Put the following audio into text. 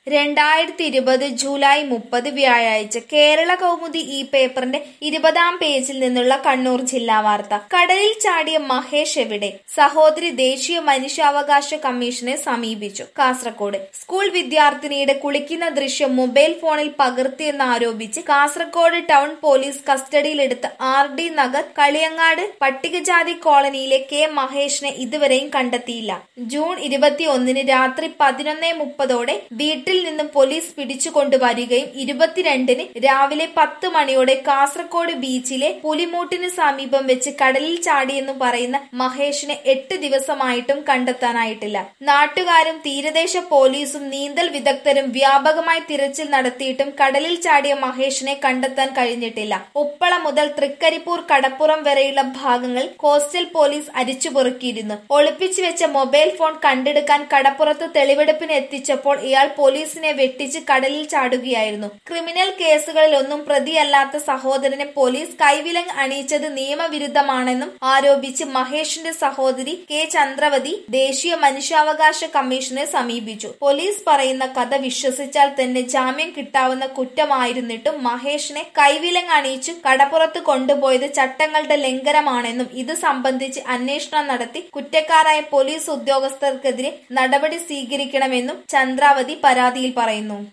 രണ്ടായിരത്തി ഇരുപത് ജൂലൈ മുപ്പത് വ്യാഴാഴ്ച കേരള കൗമുദി ഈ പേപ്പറിന്റെ ഇരുപതാം പേജിൽ നിന്നുള്ള കണ്ണൂർ ജില്ലാ വാർത്ത കടലിൽ ചാടിയ മഹേഷ് എവിടെ സഹോദരി ദേശീയ മനുഷ്യാവകാശ കമ്മീഷനെ സമീപിച്ചു കാസർകോട് സ്കൂൾ വിദ്യാർത്ഥിനിയുടെ കുളിക്കുന്ന ദൃശ്യം മൊബൈൽ ഫോണിൽ പകർത്തിയെന്നാരോപിച്ച് കാസർകോട് ടൗൺ പോലീസ് കസ്റ്റഡിയിലെടുത്ത ആർ ഡി നഗർ കളിയങ്ങാട് പട്ടികജാതി കോളനിയിലെ കെ മഹേഷിനെ ഇതുവരെയും കണ്ടെത്തിയില്ല ജൂൺ ഇരുപത്തിയൊന്നിന് രാത്രി പതിനൊന്ന് മുപ്പതോടെ വീട്ടിൽ നിന്നും പോലീസ് പിടിച്ചുകൊണ്ടുവരികയും ഇരുപത്തിരണ്ടിന് രാവിലെ പത്ത് മണിയോടെ കാസർകോട് ബീച്ചിലെ പുലിമൂട്ടിന് സമീപം വെച്ച് കടലിൽ ചാടിയെന്ന് പറയുന്ന മഹേഷിനെ എട്ട് ദിവസമായിട്ടും കണ്ടെത്താനായിട്ടില്ല നാട്ടുകാരും തീരദേശ പോലീസും നീന്തൽ വിദഗ്ധരും വ്യാപകമായി തിരച്ചിൽ നടത്തിയിട്ടും കടലിൽ ചാടിയ മഹേഷിനെ കണ്ടെത്താൻ കഴിഞ്ഞിട്ടില്ല ഉപ്പള മുതൽ തൃക്കരിപ്പൂർ കടപ്പുറം വരെയുള്ള ഭാഗങ്ങൾ കോസ്റ്റൽ പോലീസ് അരിച്ചുപെറുക്കിയിരുന്നു ഒളിപ്പിച്ചു വെച്ച മൊബൈൽ ഫോൺ കണ്ടെടുക്കാൻ കടപ്പുറത്ത് തെളിവെടുപ്പിന് എത്തിച്ചപ്പോൾ ഇയാൾ പോലീസിനെ വെട്ടിച്ച് കടലിൽ ചാടുകയായിരുന്നു ക്രിമിനൽ കേസുകളിലൊന്നും പ്രതിയല്ലാത്ത സഹോദരനെ പോലീസ് കൈവിലങ്ങ് അണിയിച്ചത് നിയമവിരുദ്ധമാണെന്നും ആരോപിച്ച് മഹേഷിന്റെ സഹോദരി കെ ചന്ദ്രവതി ദേശീയ മനുഷ്യാവകാശ കമ്മീഷനെ സമീപിച്ചു പോലീസ് പറയുന്ന കഥ വിശ്വസിച്ചാൽ തന്നെ ജാമ്യം കിട്ടാവുന്ന കുറ്റമായിരുന്നിട്ടും മഹേഷിനെ കൈവിലങ്ങ് അണിയിച്ചു കടപ്പുറത്ത് കൊണ്ടുപോയത് ചട്ടങ്ങളുടെ ലംഘനമാണെന്നും ഇത് സംബന്ധിച്ച് അന്വേഷണം നടത്തി കുറ്റക്കാരായ പോലീസ് ഉദ്യോഗസ്ഥർക്കെതിരെ നടപടി സ്വീകരിക്കണമെന്നും ചന്ദ്രാവതി പരാതിയിൽ പറയുന്നു